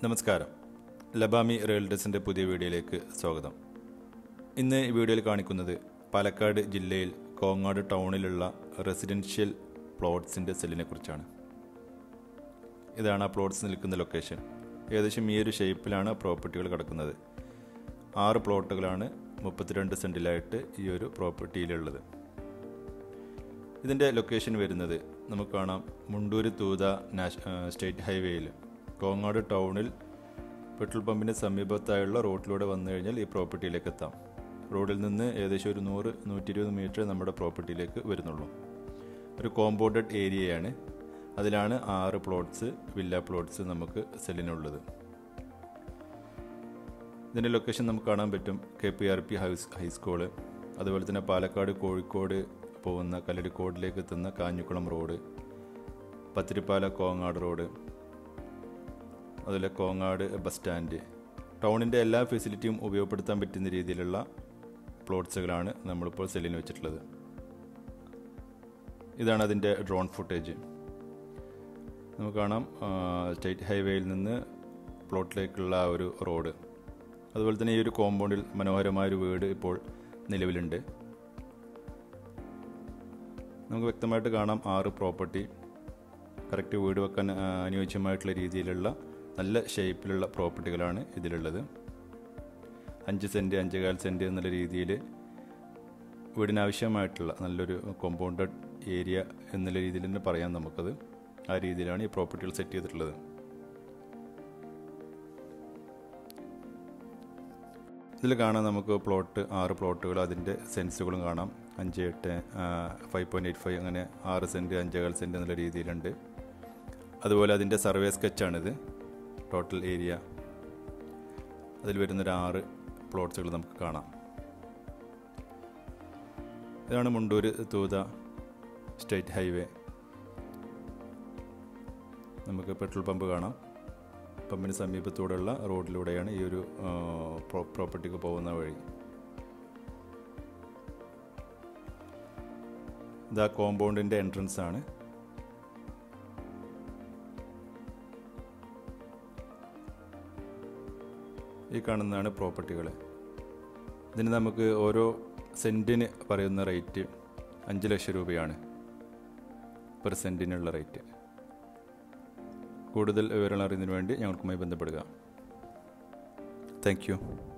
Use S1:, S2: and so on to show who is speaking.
S1: നമസ്കാരം ലബാമി റിയൽറ്റസിൻ്റെ പുതിയ വീഡിയോയിലേക്ക് സ്വാഗതം ഇന്ന് ഈ വീഡിയോയിൽ കാണിക്കുന്നത് പാലക്കാട് ജില്ലയിൽ കോങ്ങാട് ടൗണിലുള്ള റെസിഡൻഷ്യൽ പ്ലോട്ട്സിൻ്റെ സെല്ലിനെ കുറിച്ചാണ് ഇതാണ് ആ പ്ലോട്ട്സ് നിൽക്കുന്ന ലൊക്കേഷൻ ഏകദേശം ഈ ഒരു ഷേപ്പിലാണ് പ്രോപ്പർട്ടികൾ കിടക്കുന്നത് ആറ് പ്ലോട്ടുകളാണ് മുപ്പത്തിരണ്ട് സെൻറ്റിലായിട്ട് ഈ ഒരു പ്രോപ്പർട്ടിയിലുള്ളത് ഇതിൻ്റെ ലൊക്കേഷൻ വരുന്നത് നമുക്ക് കാണാം മുണ്ടൂര് തൂത നാഷ സ്റ്റേറ്റ് ഹൈവേയിൽ കോങ്ങാട് ടൗണിൽ പെട്രോൾ പമ്പിന് സമീപത്തായുള്ള റോഡിലൂടെ വന്നു കഴിഞ്ഞാൽ ഈ പ്രോപ്പർട്ടിയിലേക്ക് എത്താം റോഡിൽ നിന്ന് ഏകദേശം ഒരു നൂറ് നൂറ്റി ഇരുപത് മീറ്റർ നമ്മുടെ പ്രോപ്പർട്ടിയിലേക്ക് വരുന്നുള്ളൂ ഒരു കോമ്പൗണ്ടഡ് ഏരിയയാണ് അതിലാണ് ആറ് പ്ലോട്ട്സ് വില്ല പ്ലോട്ട്സ് നമുക്ക് സെല്ലിനുള്ളത് ഇതിൻ്റെ ലൊക്കേഷൻ നമുക്ക് കാണാൻ പറ്റും കെ പി ആർ പി ഹൈസ് ഹൈസ്കൂള് അതുപോലെ തന്നെ പാലക്കാട് കോഴിക്കോട് പോകുന്ന കല്ലടിക്കോടിലേക്ക് എത്തുന്ന കാഞ്ഞിക്കുളം റോഡ് പത്തിരിപ്പാല കോങ്ങാട് റോഡ് അതുപോലെ കോങ്ങാട് ബസ് സ്റ്റാൻഡ് ടൗണിൻ്റെ എല്ലാ ഫെസിലിറ്റിയും ഉപയോഗപ്പെടുത്താൻ പറ്റുന്ന രീതിയിലുള്ള പ്ലോട്ട്സുകളാണ് നമ്മളിപ്പോൾ സെല്ലിന് വെച്ചിട്ടുള്ളത് ഇതാണ് അതിൻ്റെ ഡ്രോൺ ഫുട്ടേജ് നമുക്ക് കാണാം സ്റ്റേറ്റ് ഹൈവേയിൽ നിന്ന് പ്ലോട്ടിലേക്കുള്ള ആ ഒരു റോഡ് അതുപോലെ തന്നെ ഈ ഒരു കോമ്പൗണ്ടിൽ മനോഹരമായൊരു വീട് ഇപ്പോൾ നിലവിലുണ്ട് നമുക്ക് വ്യക്തമായിട്ട് കാണാം ആറ് പ്രോപ്പർട്ടി കറക്റ്റ് വീട് വെക്കാൻ ആ, അനുയോജ്യമായിട്ടുള്ള രീതിയിലുള്ള നല്ല ഷേപ്പിലുള്ള പ്രോപ്പർട്ടികളാണ് ഇതിലുള്ളത് അഞ്ച് സെൻറ്റ് അഞ്ചേകാൽ സെൻറ്റ് എന്നുള്ള രീതിയിൽ വീടിനാവശ്യമായിട്ടുള്ള നല്ലൊരു കോമ്പൗണ്ടഡ് ഏരിയ എന്നുള്ള രീതിയിൽ തന്നെ പറയാം നമുക്കത് ആ രീതിയിലാണ് ഈ പ്രോപ്പർട്ടികൾ സെറ്റ് ചെയ്തിട്ടുള്ളത് ഇതിൽ കാണാം നമുക്ക് പ്ലോട്ട് ആറ് പ്ലോട്ടുകൾ അതിൻ്റെ സെൻസുകളും കാണാം അഞ്ച് എട്ട് ഫൈവ് പോയിൻറ്റ് എയ്റ്റ് ഫൈവ് അങ്ങനെ ആറ് സെൻറ്റ് അഞ്ചേകാൽ സെൻറ്റ് എന്നുള്ള രീതിയിലുണ്ട് അതുപോലെ അതിൻ്റെ സർവേ സ്കെച്ചാണിത് ടോട്ടൽ ഏരിയ അതിൽ വരുന്നൊരു ആറ് പ്ലോട്ട്സുകൾ നമുക്ക് കാണാം ഇതാണ് മുണ്ടൂർ തൂത സ്റ്റേറ്റ് ഹൈവേ നമുക്ക് പെട്രോൾ പമ്പ് കാണാം പമ്പിന് സമീപത്തൂടെയുള്ള റോഡിലൂടെയാണ് ഈ ഒരു ആ, പ്രോ- പ്രോപ്പർട്ടിക്ക് പോകുന്ന വഴി ഇതാ കോമ്പൗണ്ടിൻ്റെ എൻട്രൻസ് ആണ് ഈ കാണുന്നതാണ് പ്രോപ്പർട്ടികൾ ഇതിന് നമുക്ക് ഓരോ സെൻറ്റിന് പറയുന്ന റേറ്റ് അഞ്ച് ലക്ഷം രൂപയാണ് പെർ സെൻറ്റിനുള്ള റേറ്റ് കൂടുതൽ വിവരങ്ങൾ അറിയുന്നതിന് വേണ്ടി ഞങ്ങൾക്കുമായി ബന്ധപ്പെടുക താങ്ക് യു